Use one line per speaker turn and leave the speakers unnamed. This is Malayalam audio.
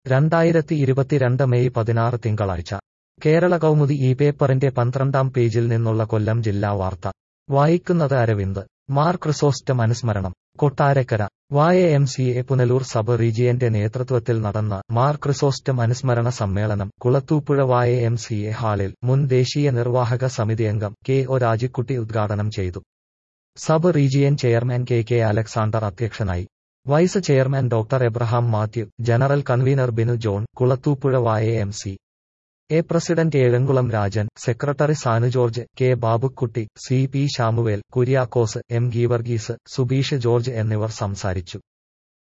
രണ്ടായിരത്തി ഇരുപത്തിരണ്ട് മെയ് പതിനാറ് തിങ്കളാഴ്ച കേരള കൗമുദി ഈ പേപ്പറിന്റെ പന്ത്രണ്ടാം പേജിൽ നിന്നുള്ള കൊല്ലം ജില്ലാ വാർത്ത വായിക്കുന്നത് അരവിന്ദ് മാർ ക്രിസോസ്റ്റം അനുസ്മരണം Kottarakkara Y M C A Punalur sub റീജിയന്റെ നേതൃത്വത്തിൽ നടന്ന മാർ ക്രിസോസ്റ്റം അനുസ്മരണ സമ്മേളനം Kulathupuzha Y M C A ഹാളിൽ മുൻ ദേശീയ നിർവാഹക സമിതി അംഗം കെ ഒ രാജിക്കുട്ടി ഉദ്ഘാടനം ചെയ്തു sub region chairman K K Alexander അധ്യക്ഷനായി vice chairman doctor Abraham Mathew general convener Binu John Kulathupuzha Y M C A president Ezhamkulam Rajan secretary Sanu George K Babukutty C P Samuel Kuriakose M Geevarghese Subeesh George എന്നിവർ സംസാരിച്ചു